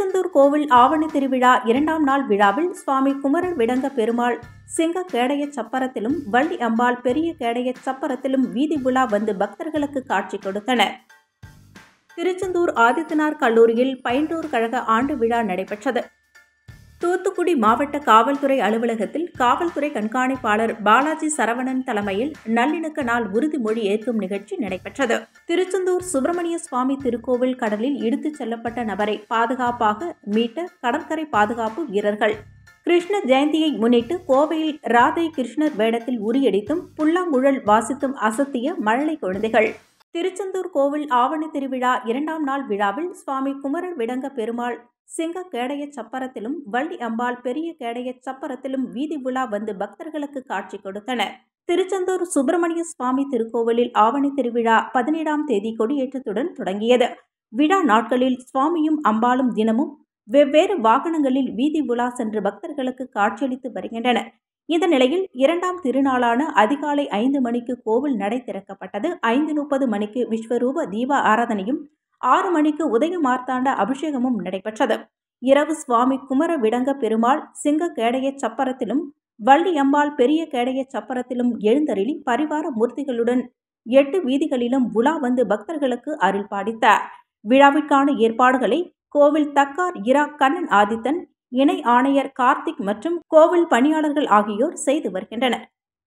திருச்செந்தூர் கோவில் ஆவணி திருவிழா இரண்டாம் நாள் விழாவில் சுவாமி குமரன் விடங்க பெருமாள் சிங்க கேடய சப்பரத்திலும் வள்ளி அம்பாள் பெரிய கேடய சப்பரத்திலும் வீதி உலா வந்து பக்தர்களுக்கு காட்சி கொடுத்தனர் திருச்செந்தூர் ஆதித்தனார் கல்லூரியில் பைண்டூர் கழக ஆண்டு விழா நடைபெற்றது தூத்துக்குடி மாவட்ட காவல்துறை அலுவலகத்தில் காவல்துறை கண்காணிப்பாளர் பாலாஜி சரவணன் தலைமையில் நல்லிணக்க நாள் உறுதிமொழி ஏற்கும் நிகழ்ச்சி நடைபெற்றது திருச்செந்தூர் சுப்பிரமணிய சுவாமி திருக்கோவில் கடலில் இழுத்துச் செல்லப்பட்ட நபரை பாதுகாப்பாக மீட்ட கடற்கரை பாதுகாப்பு வீரர்கள் கிருஷ்ண ஜெயந்தியை முன்னிட்டு கோவையில் ராதை கிருஷ்ணர் வேடத்தில் உரியடித்தும் புல்லாங்குழல் வாசித்தும் அசத்திய மழலை குழந்தைகள் திருச்செந்தூர் கோவில் ஆவணி திருவிழா இரண்டாம் நாள் விழாவில் சுவாமி குமரன் விடங்க பெருமாள் சிங்க கேடய சப்பரத்திலும் வள்ளி அம்பாள் பெரிய கேடய சப்பரத்திலும் வீதி உலா வந்து பக்தர்களுக்கு காட்சி கொடுத்தனர் திருச்செந்தூர் சுப்பிரமணிய சுவாமி திருக்கோவிலில் ஆவணி திருவிழா பதினேழாம் தேதி கொடியேற்றத்துடன் தொடங்கியது விழா நாட்களில் சுவாமியும் அம்பாளும் தினமும் வெவ்வேறு வாகனங்களில் வீதி உலா சென்று பக்தர்களுக்கு காட்சியளித்து வருகின்றனர் இந்த நிலையில் இரண்டாம் திருநாளான அதிகாலை ஐந்து மணிக்கு கோவில் நடை திறக்கப்பட்டது ஐந்து முப்பது மணிக்கு விஸ்வரூப தீப ஆராதனையும் ஆறு மணிக்கு உதய மார்த்தாண்ட அபிஷேகமும் நடைபெற்றது இரவு சுவாமி குமர விடங்க பெருமாள் சிங்க கேடய சப்பரத்திலும் வள்ளி அம்பாள் பெரிய கேடய சப்பரத்திலும் எழுந்தருளி பரிவார மூர்த்திகளுடன் எட்டு வீதிகளிலும் உலா வந்து பக்தர்களுக்கு அருள் பாடித்தார் விழாவிற்கான ஏற்பாடுகளை கோவில் தக்கார் இரா கண்ணன் ஆதித்தன் இணை ஆணையர் கார்த்திக் மற்றும் கோவில் பணியாளர்கள் ஆகியோர் செய்து வருகின்றனர்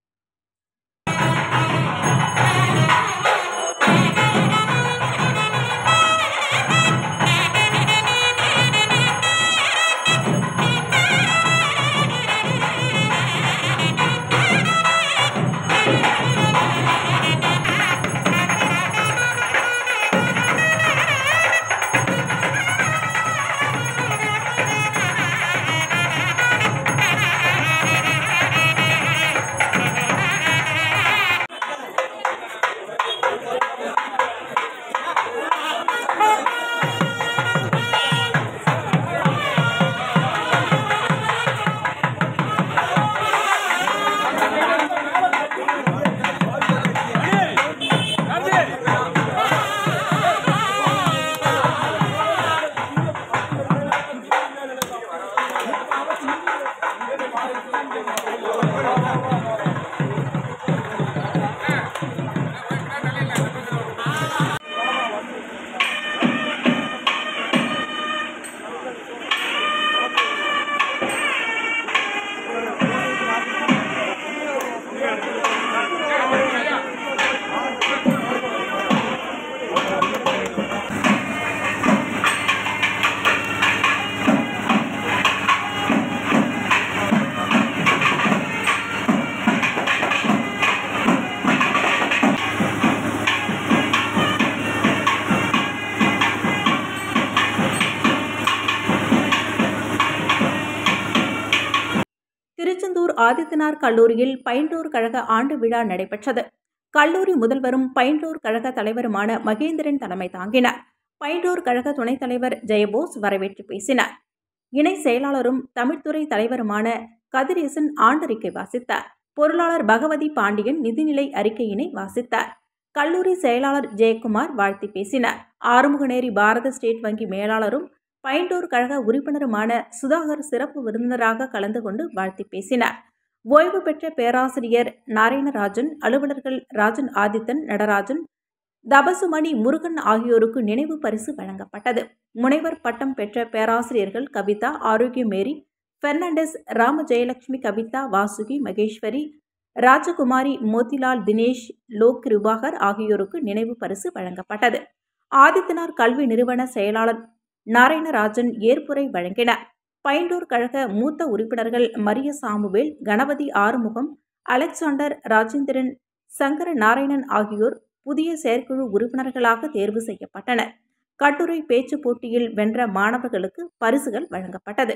திருச்செந்தூர் ஆதித்தனார் கல்லூரியில் பைண்டூர் கழக ஆண்டு விழா நடைபெற்றது கல்லூரி முதல்வரும் பைண்டூர் கழக தலைவருமான மகேந்திரன் தலைமை தாங்கினார் பைண்டூர் கழக துணைத் தலைவர் ஜெயபோஸ் வரவேற்று பேசினார் இணை செயலாளரும் தமிழ்துறை தலைவருமான கதிரேசன் ஆண்டறிக்கை வாசித்தார் பொருளாளர் பகவதி பாண்டியன் நிதிநிலை அறிக்கையினை வாசித்தார் கல்லூரி செயலாளர் ஜெயக்குமார் வாழ்த்தி பேசினார் ஆறுமுகநேரி பாரத ஸ்டேட் வங்கி மேலாளரும் பைண்டூர் கழக உறுப்பினருமான சுதாகர் சிறப்பு விருந்தினராக கலந்து கொண்டு வாழ்த்தி பேசினார் ஓய்வு பெற்ற பேராசிரியர் நாராயணராஜன் அலுவலர்கள் ராஜன் ஆதித்தன் நடராஜன் தபசுமணி முருகன் ஆகியோருக்கு நினைவு பரிசு வழங்கப்பட்டது முனைவர் பட்டம் பெற்ற பேராசிரியர்கள் கவிதா ஆரோக்கியமேரி பெர்னாண்டஸ் ராம ஜெயலட்சுமி கவிதா வாசுகி மகேஸ்வரி ராஜகுமாரி மோதிலால் தினேஷ் லோக் கிருபாகர் ஆகியோருக்கு நினைவு பரிசு வழங்கப்பட்டது ஆதித்தனார் கல்வி நிறுவன செயலாளர் நாராயணராஜன் ஏற்புரை வழங்கினார் பைண்டூர் கழக மூத்த உறுப்பினர்கள் Maria Samuel Ganapathi Arumugam Alexander Rajendran Sankara Narayanan ஆகியோர் புதிய செயற்குழு உறுப்பினர்களாக தேர்வு செய்யப்பட்டனர் கட்டுரை பேச்சு போட்டியில் வென்ற மாணவர்களுக்கு பரிசுகள் வழங்கப்பட்டது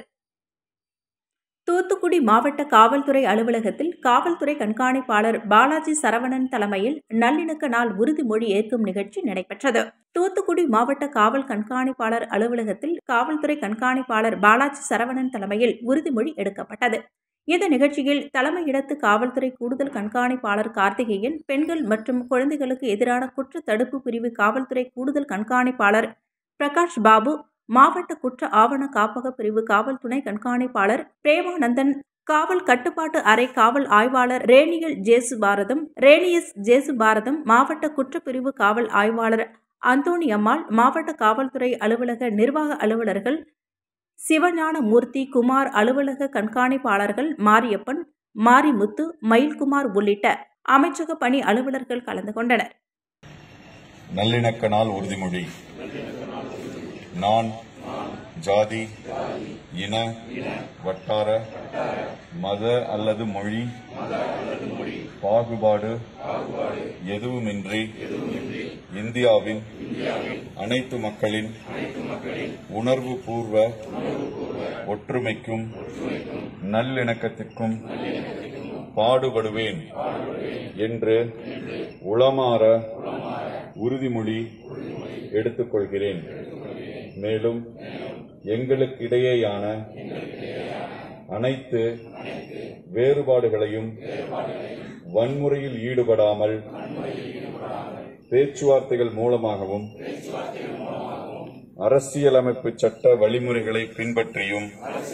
தூத்துக்குடி மாவட்ட காவல்துறை அலுவலகத்தில் காவல்துறை கண்காணிப்பாளர் பாலாஜி சரவணன் தலைமையில் நல்லிணக்க நாள் உறுதிமொழி ஏற்கும் நிகழ்ச்சி நடைபெற்றது தூத்துக்குடி மாவட்ட காவல் கண்காணிப்பாளர் அலுவலகத்தில் காவல்துறை கண்காணிப்பாளர் பாலாஜி சரவணன் தலைமையில் உறுதிமொழி எடுக்கப்பட்டது இந்த நிகழ்ச்சியில் தலைமையிடத்து காவல்துறை கூடுதல் கண்காணிப்பாளர் கார்த்திகேயன் பெண்கள் மற்றும் குழந்தைகளுக்கு எதிரான குற்ற தடுப்பு பிரிவு காவல்துறை கூடுதல் கண்காணிப்பாளர் பிரகாஷ் பாபு மாவட்ட குற்ற ஆவண காப்பக பிரிவு காவல் துணை கண்காணிப்பாளர் பிரேமானந்தன் காவல் கட்டுப்பாட்டு அறை காவல் ஆய்வாளர் ரேனியல் ஜேசு பாரதம் ரேனியஸ் ஜேசு பாரதம் மாவட்ட குற்றப்பிரிவு காவல் ஆய்வாளர் அந்தோணி அம்மாள் மாவட்ட காவல்துறை அலுவலக நிர்வாக அலுவலர்கள் சிவஞானமூர்த்தி குமார் அலுவலக கண்காணிப்பாளர்கள் மாரியப்பன் மாரிமுத்து மயில்குமார் உள்ளிட்ட அமைச்சக பணி அலுவலர்கள் கலந்து கொண்டனர் நல்லிணக்க நாள் உறுதிமொழி நான் ஜாதி இன வட்டார மத அல்லது மொழி பாகுபாடு எதுவுமின்றி இந்தியாவின் அனைத்து மக்களின் உணர்வு பூர்வ ஒற்றுமைக்கும் நல்லிணக்கத்திற்கும் பாடுபடுவேன் என்று உளமாற உறுதிமொழி எடுத்துக்கொள்கிறேன் மேலும் எங்களுக்கிடையேயான அனைத்து வேறுபாடுகளையும் வன்முறையில் ஈடுபடாமல் பேச்சுவார்த்தைகள் மூலமாகவும் அரசியலமைப்பு சட்ட வழிமுறைகளை பின்பற்றியும்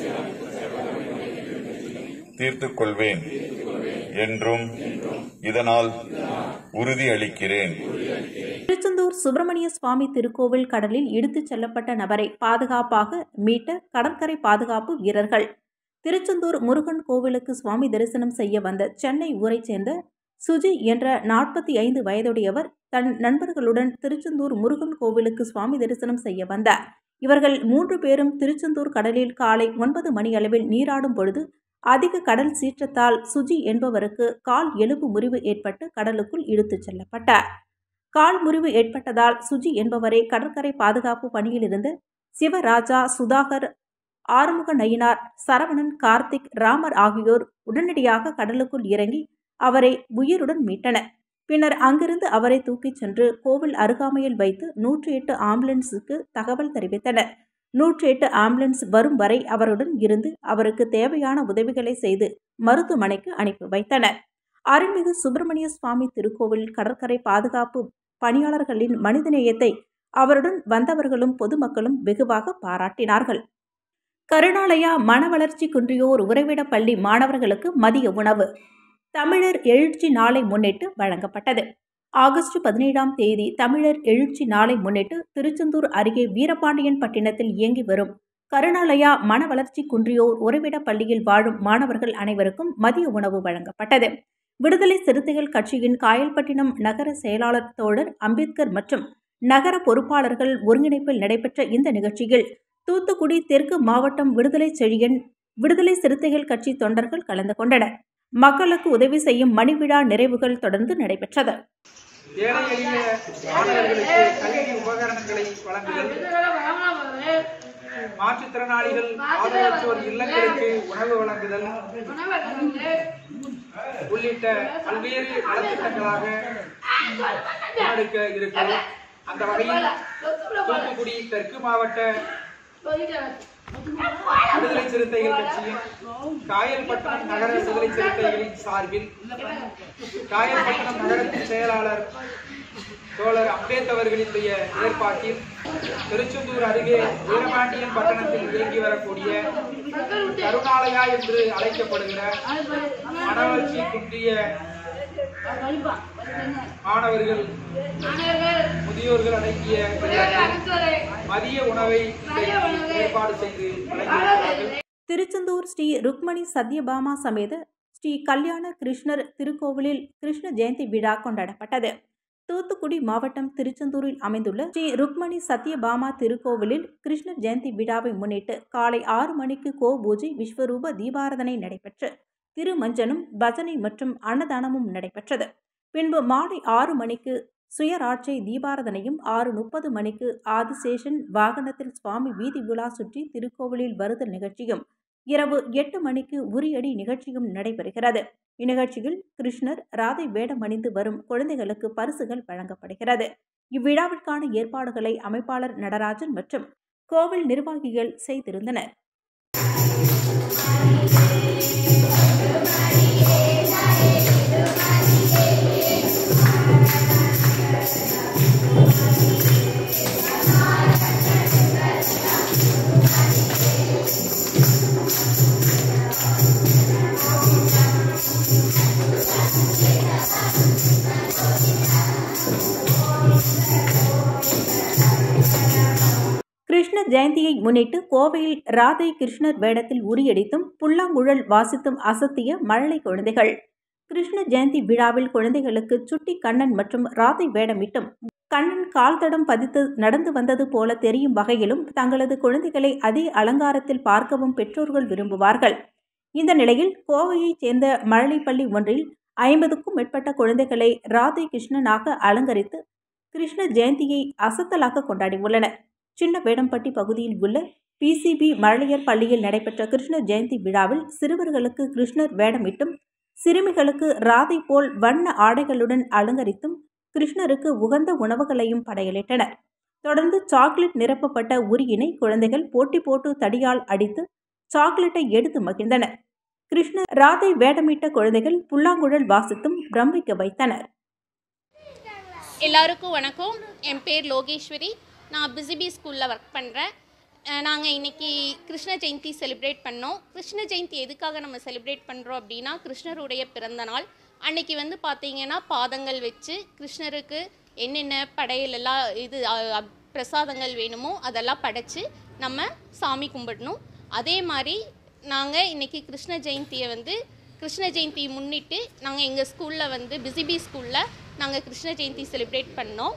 தீர்த்துக் கொள்வேன் என்றும் இதனால் உறுதியளிக்கிறேன் திருச்செந்தூர் சுப்பிரமணிய சுவாமி திருக்கோவில் கடலில் இழுத்துச் செல்லப்பட்ட நபரை பாதுகாப்பாக மீட்ட கடற்கரை பாதுகாப்பு வீரர்கள் திருச்செந்தூர் முருகன் கோவிலுக்கு சுவாமி தரிசனம் செய்ய வந்த சென்னை ஊரைச் சேர்ந்த சுஜி என்ற நாற்பத்தி ஐந்து வயதுடையவர் தன் நண்பர்களுடன் திருச்செந்தூர் முருகன் கோவிலுக்கு சுவாமி தரிசனம் செய்ய வந்தார் இவர்கள் மூன்று பேரும் திருச்செந்தூர் கடலில் காலை ஒன்பது மணி அளவில் நீராடும் பொழுது அதிக கடல் சீற்றத்தால் சுஜி என்பவருக்கு கால் எலும்பு முறிவு ஏற்பட்டு கடலுக்குள் இழுத்துச் செல்லப்பட்டார் கால் முறிவு ஏற்பட்டதால் சுஜி என்பவரை கடற்கரை பாதுகாப்பு பணியில் இருந்த சிவராஜா சுதாகர் ஆறுமுக நயினார் சரவணன் கார்த்திக் ராமர் ஆகியோர் உடனடியாக கடலுக்குள் இறங்கி அவரை உயிருடன் மீட்டனர் பின்னர் அங்கிருந்து அவரை தூக்கிச் சென்று கோவில் அருகாமையில் வைத்து நூற்றி எட்டு ஆம்புலன்ஸுக்கு தகவல் தெரிவித்தனர் நூற்றி எட்டு ஆம்புலன்ஸ் வரும் வரை அவருடன் இருந்து அவருக்கு தேவையான உதவிகளை செய்து மருத்துவமனைக்கு அனுப்பி வைத்தனர் அருள்மிகு சுப்பிரமணிய சுவாமி திருக்கோவில் கடற்கரை பாதுகாப்பு பணியாளர்களின் மனிதநேயத்தை அவருடன் வந்தவர்களும் பொதுமக்களும் வெகுவாக பாராட்டினார்கள் கருணாலயா மனவளர்ச்சி குன்றியோர் உறைவிட பள்ளி மாணவர்களுக்கு மதிய உணவு தமிழர் எழுச்சி நாளை முன்னிட்டு வழங்கப்பட்டது ஆகஸ்ட் பதினேழாம் தேதி தமிழர் எழுச்சி நாளை முன்னிட்டு திருச்செந்தூர் அருகே வீரபாண்டியன் பட்டினத்தில் இயங்கி வரும் கருணாலயா மன வளர்ச்சி குன்றியோர் உறைவிட பள்ளியில் வாழும் மாணவர்கள் அனைவருக்கும் மதிய உணவு வழங்கப்பட்டது விடுதலை சிறுத்தைகள் கட்சியின் காயல்பட்டினம் நகர செயலாளர் தோழர் அம்பேத்கர் மற்றும் நகர பொறுப்பாளர்கள் ஒருங்கிணைப்பில் நடைபெற்ற இந்த நிகழ்ச்சியில் தூத்துக்குடி தெற்கு மாவட்டம் விடுதலை செழியன் விடுதலை சிறுத்தைகள் கட்சி தொண்டர்கள் கலந்து கொண்டனர் மக்களுக்கு உதவி செய்யும் மணிவிழா நிறைவுகள் தொடர்ந்து நடைபெற்றது ஏழை எளிய மாணவர்களுக்கு கல்வி உபகரணங்களை வழங்குதல் மாற்றுத்திறனாளிகள் ஆதரவற்றோர் இல்லங்களுக்கு உணவு வழங்குதல் உள்ளிட்ட பல்வேறு நலத்திட்டங்களாக முன்னெடுக்க இருக்கிறோம் அந்த வகையில் தூத்துக்குடி தெற்கு மாவட்ட விடுதலை சிறுத்தைகள் கட்சியின் காயல்பட்டினம் நகர விடுதலை சிறுத்தைகளின் சார்பில் காயல்பட்டினம் நகரத்தின் செயலாளர் தோழர் அம்பேத் அவர்களினுடைய ஏற்பாட்டில் திருச்செந்தூர் அருகே வீரபாண்டியன் பட்டணத்தில் இயங்கி வரக்கூடிய கருணாலயா என்று அழைக்கப்படுகிற மனவளர்ச்சி குன்றிய மாணவர்கள் முதியோர்கள் அடங்கிய இல்லத்தில் மதிய உணவை இன்றைக்கு ஏற்பாடு செய்து வழங்கியிருக்கிறார்கள் திருச்செந்தூர் ஸ்ரீ ருக்மணி சத்யபாமா சமேத ஸ்ரீ கல்யாண கிருஷ்ணர் திருக்கோவிலில் கிருஷ்ண ஜெயந்தி விழா கொண்டாடப்பட்டது தூத்துக்குடி மாவட்டம் திருச்செந்தூரில் அமைந்துள்ள ஸ்ரீ ருக்மணி சத்யபாமா திருக்கோவிலில் கிருஷ்ணர் ஜெயந்தி விழாவை முன்னிட்டு காலை ஆறு மணிக்கு கோ பூஜை விஸ்வரூப தீபாரதனை நடைபெற்று திருமஞ்சனும் பஜனை மற்றும் அன்னதானமும் நடைபெற்றது பின்பு மாலை ஆறு மணிக்கு சுயராட்சை தீபாரதனையும் ஆறு முப்பது மணிக்கு ஆதிசேஷன் வாகனத்தில் சுவாமி வீதி விழா சுற்றி திருக்கோவிலில் வருதல் நிகழ்ச்சியும் இரவு எட்டு மணிக்கு உரியடி நிகழ்ச்சியும் நடைபெறுகிறது இந்நிகழ்ச்சியில் கிருஷ்ணர் ராதை வேடம் அணிந்து வரும் குழந்தைகளுக்கு பரிசுகள் வழங்கப்படுகிறது இவ்விழாவிற்கான ஏற்பாடுகளை அமைப்பாளர் நடராஜன் மற்றும் கோவில் நிர்வாகிகள் செய்திருந்தனர் ஜெயந்தியை முன்னிட்டு கோவையில் ராதை கிருஷ்ணர் வேடத்தில் உரியடித்தும் புல்லாங்குழல் வாசித்தும் அசத்திய மழலை குழந்தைகள் கிருஷ்ண ஜெயந்தி விழாவில் குழந்தைகளுக்கு சுட்டி கண்ணன் மற்றும் ராதை வேடமிட்டும் கண்ணன் கால் தடம் பதித்து நடந்து வந்தது போல தெரியும் வகையிலும் தங்களது குழந்தைகளை அதே அலங்காரத்தில் பார்க்கவும் பெற்றோர்கள் விரும்புவார்கள் இந்த நிலையில் கோவையைச் சேர்ந்த மழலைப்பள்ளி ஒன்றில் ஐம்பதுக்கும் மேற்பட்ட குழந்தைகளை ராதை கிருஷ்ணனாக அலங்கரித்து கிருஷ்ண ஜெயந்தியை அசத்தலாக கொண்டாடியுள்ளனர் சின்ன வேடம்பட்டி பகுதியில் உள்ள பிசிபி மழலையர் பள்ளியில் நடைபெற்ற கிருஷ்ண ஜெயந்தி விழாவில் சிறுவர்களுக்கு கிருஷ்ணர் வேடமிட்டும் சிறுமிகளுக்கு ராதை போல் வண்ண ஆடைகளுடன் அலங்கரித்தும் கிருஷ்ணருக்கு உகந்த உணவுகளையும் படையலிட்டனர் தொடர்ந்து சாக்லேட் நிரப்பப்பட்ட உரியினை குழந்தைகள் போட்டி போட்டு தடியால் அடித்து சாக்லேட்டை எடுத்து மகிழ்ந்தனர் கிருஷ்ணர் ராதை வேடமிட்ட குழந்தைகள் புல்லாங்குழல் வாசித்தும் பிரமிக்க வைத்தனர் எல்லாருக்கும் வணக்கம் என் பேர் லோகேஸ்வரி நான் பிசிபி ஸ்கூலில் ஒர்க் பண்ணுறேன் நாங்கள் இன்னைக்கு கிருஷ்ண ஜெயந்தி செலிப்ரேட் பண்ணோம் கிருஷ்ண ஜெயந்தி எதுக்காக நம்ம செலிப்ரேட் பண்ணுறோம் அப்படின்னா கிருஷ்ணருடைய பிறந்த நாள் அன்னைக்கு வந்து பார்த்தீங்கன்னா பாதங்கள் வச்சு கிருஷ்ணருக்கு என்னென்ன படையல் எல்லாம் இது அ, அ, பிரசாதங்கள் வேணுமோ அதெல்லாம் படைச்சு நம்ம சாமி கும்பிடணும் அதே மாதிரி நாங்கள் இன்னைக்கு கிருஷ்ண ஜெயந்தியை வந்து கிருஷ்ண ஜெயந்தி முன்னிட்டு நாங்கள் எங்கள் ஸ்கூலில் வந்து பிசிபி ஸ்கூலில் நாங்கள் கிருஷ்ண ஜெயந்தி செலிப்ரேட் பண்ணோம்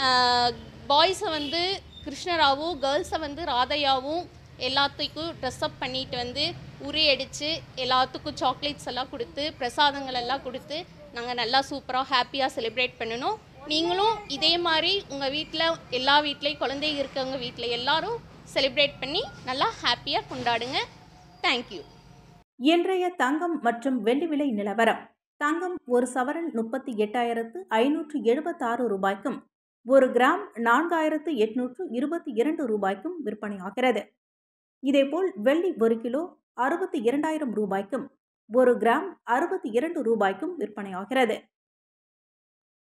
பாய்ஸை வந்து கிருஷ்ணராகவும் கேர்ள்ஸை வந்து ராதையாவும் எல்லாத்துக்கும் ட்ரெஸ்அப் பண்ணிட்டு வந்து உரி அடித்து எல்லாத்துக்கும் சாக்லேட்ஸ் எல்லாம் கொடுத்து பிரசாதங்கள் எல்லாம் கொடுத்து நாங்கள் நல்லா சூப்பராக ஹாப்பியாக செலிப்ரேட் பண்ணணும் நீங்களும் இதே மாதிரி உங்கள் வீட்டில் எல்லா வீட்லேயும் குழந்தைங்க இருக்கவங்க வீட்டில் எல்லாரும் செலிப்ரேட் பண்ணி நல்லா ஹாப்பியாக கொண்டாடுங்க தேங்க்யூ இன்றைய தங்கம் மற்றும் வெள்ளி விலை நிலவரம் தங்கம் ஒரு சவரன் முப்பத்தி எட்டாயிரத்து ஐநூற்று எழுபத்தாறு ரூபாய்க்கும் ஒரு கிராம் நான்காயிரத்து எட்நூற்று இருபத்தி இரண்டு ரூபாய்க்கும் விற்பனையாகிறது இதேபோல் வெள்ளி ஒரு கிலோ அறுபத்தி இரண்டாயிரம் ரூபாய்க்கும் ஒரு கிராம் அறுபத்தி இரண்டு ரூபாய்க்கும் விற்பனையாகிறது